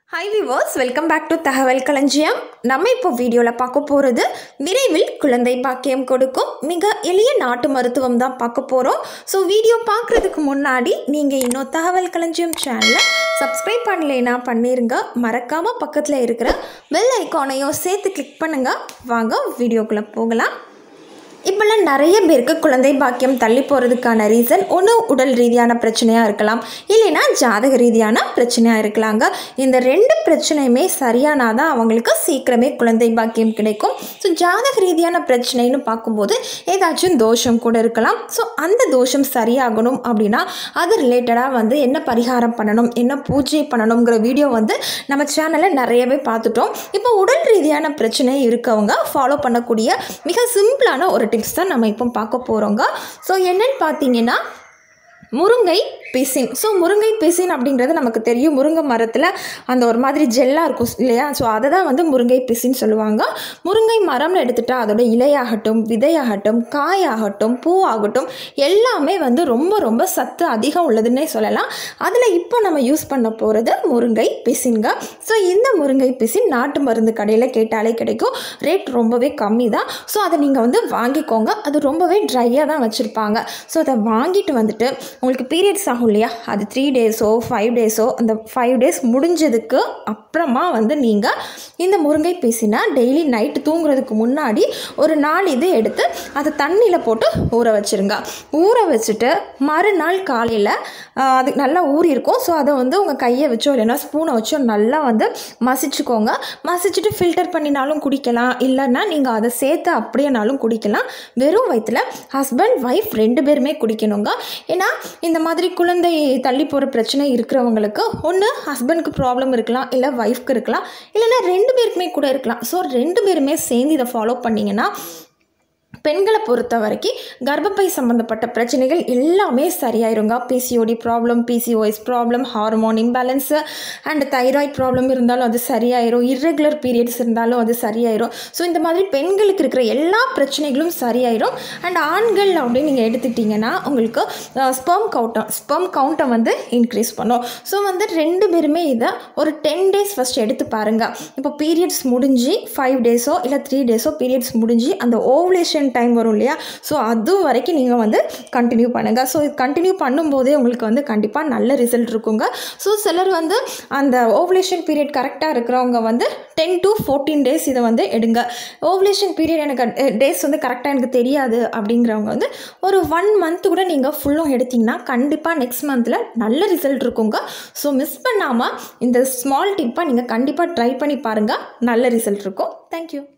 hi viewers welcome back to தகவல் களஞ்சியம் நம்ம இப்போ வீடியோவில் பார்க்க போகிறது விரைவில் குழந்தை பாக்கியம் கொடுக்கும் மிக எளிய நாட்டு மருத்துவம் தான் பார்க்க போகிறோம் ஸோ வீடியோ பார்க்குறதுக்கு முன்னாடி நீங்கள் இன்னும் தகவல் களஞ்சியம் சேனலை சப்ஸ்கிரைப் பண்ணலைன்னா பண்ணிருங்க மறக்காமல் பக்கத்தில் இருக்கிற பெல் ஐக்கானையும் சேர்த்து கிளிக் பண்ணுங்கள் வாங்க வீடியோக்குள்ளே போகலாம் இப்போல்லாம் நிறைய பேருக்கு குழந்தை பாக்கியம் தள்ளி போகிறதுக்கான ரீசன் ஒன்று உடல் ரீதியான பிரச்சனையாக இருக்கலாம் இல்லைன்னா ஜாதக ரீதியான பிரச்சனையாக இருக்கலாங்க இந்த ரெண்டு பிரச்சனையுமே சரியானா தான் அவங்களுக்கு சீக்கிரமே குழந்தை பாக்கியம் கிடைக்கும் ஸோ ஜாதக ரீதியான பிரச்சனைன்னு பார்க்கும்போது ஏதாச்சும் தோஷம் கூட இருக்கலாம் ஸோ அந்த தோஷம் சரியாகணும் அப்படின்னா அது ரிலேட்டடாக வந்து என்ன பரிகாரம் பண்ணணும் என்ன பூஜை பண்ணணுங்கிற வீடியோ வந்து நம்ம சேனலில் நிறையவே பார்த்துட்டோம் இப்போ உடல் ரீதியான பிரச்சனை இருக்கவங்க ஃபாலோ பண்ணக்கூடிய மிக சிம்பிளான ஒரு டிப்ஸ் தான் நம்ம இப்போ பார்க்க போகிறோங்க ஸோ என்னன்னு பார்த்தீங்கன்னா முருங்கை பிசின் ஸோ முருங்கை பிசின் அப்படிங்கிறது நமக்கு தெரியும் முருங்கை மரத்தில் அந்த ஒரு மாதிரி ஜெல்லாக இருக்கும் இல்லையா ஸோ அதை தான் வந்து முருங்கை பிசின் சொல்லுவாங்க முருங்கை மரம்னு எடுத்துட்டா அதோட இலையாகட்டும் விதையாகட்டும் காயாகட்டும் பூவாகட்டும் எல்லாமே வந்து ரொம்ப ரொம்ப சத்து அதிகம் உள்ளதுன்னே சொல்லலாம் அதில் இப்போ நம்ம யூஸ் பண்ண போகிறது முருங்கை பிசின்ங்க ஸோ இந்த முருங்கை பிசின் நாட்டு மருந்து கடையில் கேட்டாலே கிடைக்கும் ரேட் ரொம்பவே கம்மி தான் ஸோ அதை நீங்கள் வந்து வாங்கிக்கோங்க அது ரொம்பவே ட்ரையாக தான் வச்சுருப்பாங்க ஸோ அதை வாங்கிட்டு வந்துட்டு உங்களுக்கு பீரியட்ஸ் ஆகும் இல்லையா அது த்ரீ டேஸோ ஃபைவ் டேஸோ அந்த ஃபைவ் டேஸ் முடிஞ்சதுக்கு அப்புறமா வந்து நீங்கள் இந்த முருங்கை பீசினா டெய்லி நைட்டு தூங்குறதுக்கு முன்னாடி ஒரு நாள் இது எடுத்து அதை தண்ணியில் போட்டு ஊற வச்சுருங்க ஊற வச்சுட்டு மறுநாள் காலையில் அது நல்லா ஊறி இருக்கும் ஸோ அதை வந்து உங்கள் கையை வச்சோ இல்லைன்னா ஸ்பூனை வச்சோ நல்லா வந்து மசிச்சுக்கோங்க மசிச்சுட்டு ஃபில்டர் பண்ணினாலும் குடிக்கலாம் இல்லைன்னா நீங்கள் அதை சேர்த்து அப்படியேனாலும் குடிக்கலாம் வெறும் வயிற்றில் ஹஸ்பண்ட் ஒய்ஃப் ரெண்டு பேருமே குடிக்கணுங்க ஏன்னா இந்த மாதிரி குழந்தை தள்ளி போகிற பிரச்சனை இருக்கிறவங்களுக்கு ஒன்று ஹஸ்பண்டுக்கு ப்ராப்ளம் இருக்கலாம் இல்லை ஒய்ஃப்க்கு இருக்கலாம் இல்லைன்னா ரெண்டு பேருக்குமே கூட இருக்கலாம் ஸோ ரெண்டு பேருமே சேர்ந்து இதை ஃபாலோ பண்ணிங்கன்னா பெண்களை பொறுத்த வரைக்கும் கர்ப்பப்பை சம்மந்தப்பட்ட பிரச்சனைகள் எல்லாமே சரியாயிருங்க PCOD problem PCOS problem hormone imbalance and thyroid problem இருந்தாலும் அது சரியாயிரும் இர்ரெகுலர் பீரியட்ஸ் இருந்தாலும் அது சரியாயிரும் ஸோ இந்த மாதிரி பெண்களுக்கு இருக்கிற எல்லா பிரச்சனைகளும் சரியாயிரும் அண்ட் ஆண்கள் அப்படின்னு நீங்கள் எடுத்துக்கிட்டிங்கன்னா உங்களுக்கு ஸ்பெர்ம் கவுண்டம் ஸ்பெர்ம் கவுண்ட்டை வந்து இன்க்ரீஸ் பண்ணும் ஸோ வந்து ரெண்டு பேருமே இதை ஒரு டென் டேஸ் ஃபஸ்ட் எடுத்து பாருங்கள் இப்போ பீரியட்ஸ் முடிஞ்சு ஃபைவ் டேஸோ இல்லை த்ரீ டேஸோ பீரியட்ஸ் முடிஞ்சு அந்த ஓவலேஷன் டைம் வரும் இல்லையா ஸோ அது வரைக்கும் நீங்கள் வந்து கண்டினியூ பண்ணுங்கள் ஸோ இது கண்டினியூ பண்ணும்போதே உங்களுக்கு வந்து கண்டிப்பாக நல்ல ரிசல்ட் இருக்குங்க ஸோ சிலர் வந்து அந்த ஓவலேஷன் பீரியட் கரெக்டாக இருக்கிறவங்க வந்து டென் டு ஃபோர்டீன் டேஸ் இதை வந்து எடுங்க ஓவலேஷன் பீரியட் எனக்கு டேஸ் வந்து கரெக்டாக எனக்கு தெரியாது அப்படிங்கிறவங்க வந்து ஒரு ஒன் மந்த் கூட நீங்கள் ஃபுல்லும் எடுத்திங்கன்னா கண்டிப்பாக நெக்ஸ்ட் மந்தில் நல்ல ரிசல்ட் இருக்குங்க ஸோ மிஸ் பண்ணாமல் இந்த ஸ்மால் டிப்பை நீங்கள் கண்டிப்பாக ட்ரை பண்ணி பாருங்கள் நல்ல ரிசல்ட் இருக்கும் தேங்க்யூ